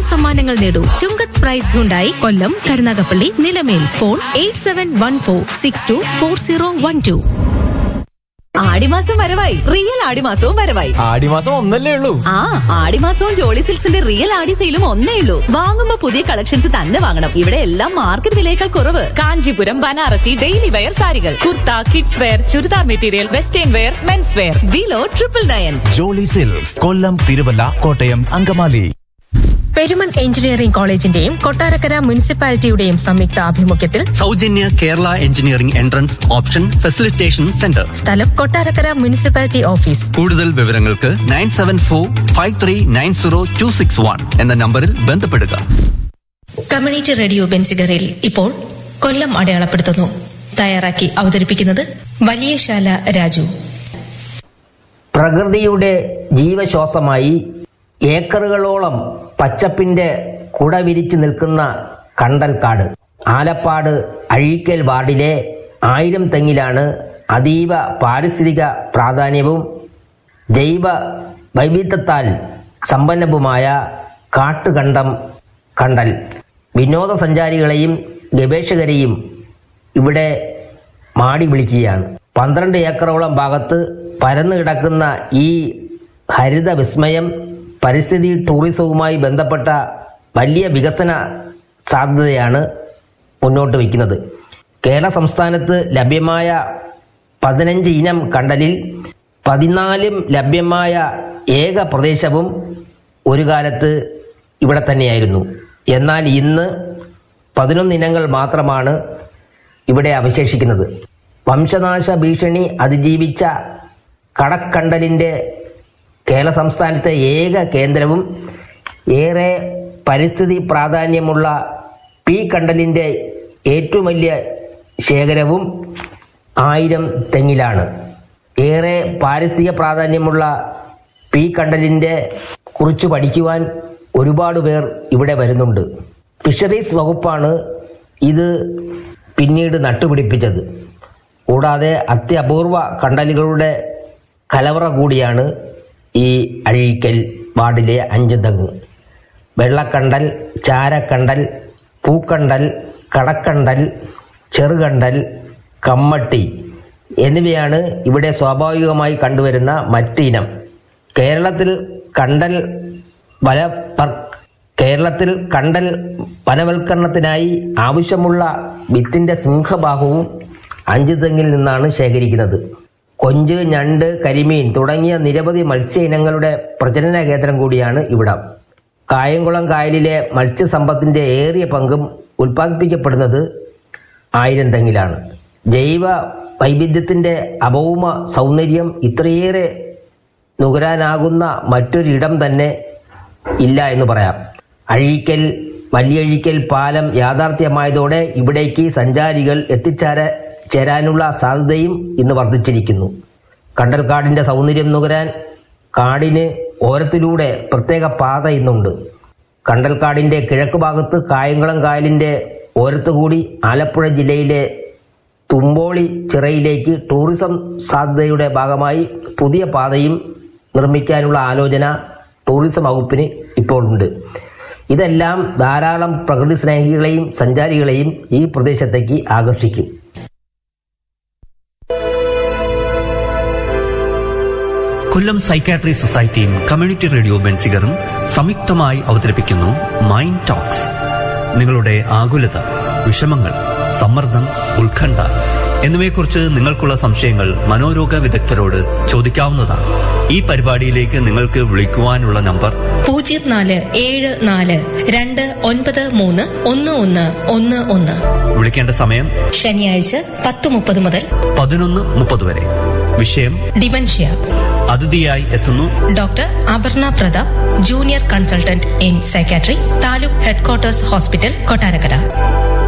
സമ്മാനങ്ങൾ നേടൂ Chungath price Hyundai Kollam Karunagappally Nilamel phone eight seven one four six two four zero one two ആടിമാസം വരവായി real ആടിമാസവും വരവായി ആടിമാസം ഒന്നല്ലേ ഉള്ളൂ ആ ആടിമാസവും ജോളി സിൽക്സിന്റെ റിയൽ ആടി സെയിലും ഒന്നേ ഉള്ളൂ വാങ്ങുമ്പോ പുതിയ കളക്ഷൻസ് തന്നെ വാങ്ങണം ഇവിടെ എല്ലാം മാർക്കറ്റ് വിലയേക്കാൾ കുറവ് കാഞ്ചീപുരം ബനാറസി ഡെയിലി വെയർ സാരികൾ kurta kids wear churidar material western wear men's wear വിലോ triple nine jolly silks Kollam Thiruvalla Kottayam Angamaly Perumon engineering കോളേജിന്റെയും കൊട്ടാരക്കര മുനിസിപ്പാലിറ്റിയുടെയും സംയുക്ത ആഭിമുഖ്യത്തിൽ സൗജന്യ Kerala engineering entrance option facilitation centre സ്ഥലം കൊട്ടാരക്കര മുനിസിപ്പാലിറ്റി ഓഫീസ് കൂടുതൽ വിവരങ്ങൾക്ക് nine seven four five three nine zero two six one എന്ന നമ്പറിൽ ബന്ധപ്പെടുക കമ്മ്യൂണിറ്റി റേഡിയോ ബെൻസിഗറിൽ ഇപ്പോൾ കൊല്ലം അടയാളപ്പെടുത്തുന്നു തയ്യാറാക്കി അവതരിപ്പിക്കുന്നത് വലിയശാല രാജു പ്രകൃതിയുടെ ജീവശ്വാസമായി ഏക്കറുകളോളം പച്ചപ്പിന്റെ കുട വിരിച്ചു നിൽക്കുന്ന കണ്ടൽക്കാട് ആലപ്പാട് അഴീക്കൽ വാർഡിലെ ആയിരം തെങ്ങിലാണ് അതീവ പാരിസ്ഥിതിക പ്രാധാന്യവും ജൈവ വൈവിധ്യത്താൽ സമ്പന്നവുമായ കാട്ടുകണ്ടം കണ്ടൽ വിനോദസഞ്ചാരികളെയും ഗവേഷകരെയും ഇവിടെ മാടി വിളിക്കുകയാണ് പന്ത്രണ്ട് ഏക്കറോളം ഭാഗത്ത് പരന്നു കിടക്കുന്ന ഈ ഹരിത വിസ്മയം പരിസ്ഥിതി ടൂറിസവുമായി ബന്ധപ്പെട്ട വലിയ വികസന സാധ്യതയാണ് മുന്നോട്ട് വയ്ക്കുന്നത് കേരള സംസ്ഥാനത്ത് ലഭ്യമായ പതിനഞ്ച് ഇനം കണ്ടലിൽ പതിനാലും ലഭ്യമായ ഏക പ്രദേശവും ഒരു കാലത്ത് ഇവിടെ തന്നെയായിരുന്നു എന്നാൽ ഇന്ന് പതിനൊന്ന് ഇനങ്ങൾ മാത്രമാണ് ഇവിടെ അവശേഷിക്കുന്നത് വംശനാശ ഭീഷണി അതിജീവിച്ച കടക്കണ്ടലിൻ്റെ കേരള സംസ്ഥാനത്തെ ഏക കേന്ദ്രവും ഏറെ പരിസ്ഥിതി പ്രാധാന്യമുള്ള പി കണ്ടലിൻ്റെ ഏറ്റവും വലിയ ശേഖരവും ആയിരം തെങ്ങിലാണ് ഏറെ പാരിസ്ഥിതിക പ്രാധാന്യമുള്ള പി കണ്ടലിൻ്റെ കുറിച്ച് പഠിക്കുവാൻ ഒരുപാട് പേർ ഇവിടെ വരുന്നുണ്ട് ഫിഷറീസ് വകുപ്പാണ് ഇത് പിന്നീട് നട്ടുപിടിപ്പിച്ചത് കൂടാതെ അത്യപൂർവ കണ്ടലുകളുടെ കലവറ കൂടിയാണ് ഈ അഴീക്കൽ വാർഡിലെ അഞ്ച് തെങ്ങ് വെള്ളക്കണ്ടൽ ചാരക്കണ്ടൽ പൂക്കണ്ടൽ കടക്കണ്ടൽ ചെറുകണ്ടൽ കമ്മട്ടി എന്നിവയാണ് ഇവിടെ സ്വാഭാവികമായി കണ്ടുവരുന്ന മറ്റ് ഇനം കേരളത്തിൽ കണ്ടൽ വന പർ- കേരളത്തിൽ കണ്ടൽ വനവൽക്കരണത്തിനായി ആവശ്യമുള്ള വിത്തിന്റെ സിംഹഭാഗവും അഞ്ച് തെങ്ങിൽ നിന്നാണ് ശേഖരിക്കുന്നത് കൊഞ്ച് ഞണ്ട് കരിമീൻ തുടങ്ങിയ നിരവധി മത്സ്യ ഇനങ്ങളുടെ പ്രജനന കേന്ദ്രം കൂടിയാണ് ഇവിടം കായംകുളം കായലിലെ മത്സ്യസമ്പത്തിന്റെ ഏറിയ പങ്കും ഉൽപ്പാദിപ്പിക്കപ്പെടുന്നത് ആയിരം തെങ്ങിലാണ് ജൈവ വൈവിധ്യത്തിന്റെ അഭൗമ സൗന്ദര്യം ഇത്രയേറെ നുകരാനാകുന്ന മറ്റൊരിടം തന്നെ ഇല്ല എന്ന് പറയാം അഴീക്കൽ വലിയഴീക്കൽ പാലം യാഥാർത്ഥ്യമായതോടെ ഇവിടേക്ക് സഞ്ചാരികൾ എത്തിച്ചേര ചേരാനുള്ള സാധ്യതയും ഇന്ന് വർദ്ധിച്ചിരിക്കുന്നു കണ്ടൽക്കാടിന്റെ സൗന്ദര്യം നുകരാൻ കാടിന് ഓരത്തിലൂടെ പ്രത്യേക പാത ഇന്നുണ്ട് കണ്ടൽക്കാടിന്റെ കിഴക്ക് ഭാഗത്ത് കായംകുളം കായലിന്റെ ഓരത്തുകൂടി ആലപ്പുഴ ജില്ലയിലെ തുമ്പോളി ചിറയിലേക്ക് ടൂറിസം സാധ്യതയുടെ ഭാഗമായി പുതിയ പാതയും നിർമ്മിക്കാനുള്ള ആലോചന ടൂറിസം വകുപ്പിന് ഇപ്പോൾ ഉണ്ട് ഇതെല്ലാം ധാരാളം പ്രകൃതി സ്നേഹികളെയും സഞ്ചാരികളെയും ഈ പ്രദേശത്തേക്ക് ആകർഷിക്കും കൊല്ലം സൈക്കാട്രി സൊസൈറ്റിയും കമ്മ്യൂണിറ്റി റേഡിയോ ബെൻസിഗറും സംയുക്തമായി അവതരിപ്പിക്കുന്നു മൈൻഡ് ടോക്സ് നിങ്ങളുടെ ആകുലത വിഷമങ്ങൾ സമ്മർദ്ദം ഉത്കണ്ഠ എന്നിവയെക്കുറിച്ച് നിങ്ങൾക്കുള്ള സംശയങ്ങൾ മനോരോഗ വിദഗ്ധരോട് ചോദിക്കാവുന്നതാണ് ഈ പരിപാടിയിലേക്ക് നിങ്ങൾക്ക് വിളിക്കുവാനുള്ള നമ്പർ പൂജ്യം നാല് ഏഴ് നാല് രണ്ട് ഒൻപത് മൂന്ന് ഒന്ന് ഒന്ന് ഒന്ന് ഒന്ന് വിളിക്കേണ്ട സമയം ശനിയാഴ്ച പത്ത് മുപ്പത് മുതൽ പതിനൊന്ന് മുപ്പത് വരെ വിഷയം ഡിമൻഷ്യ അതിഥിയായി എത്തുന്നു doctor Aparna Pratap junior consultant in psychiatry taluk headquarters hospital Kottarakkara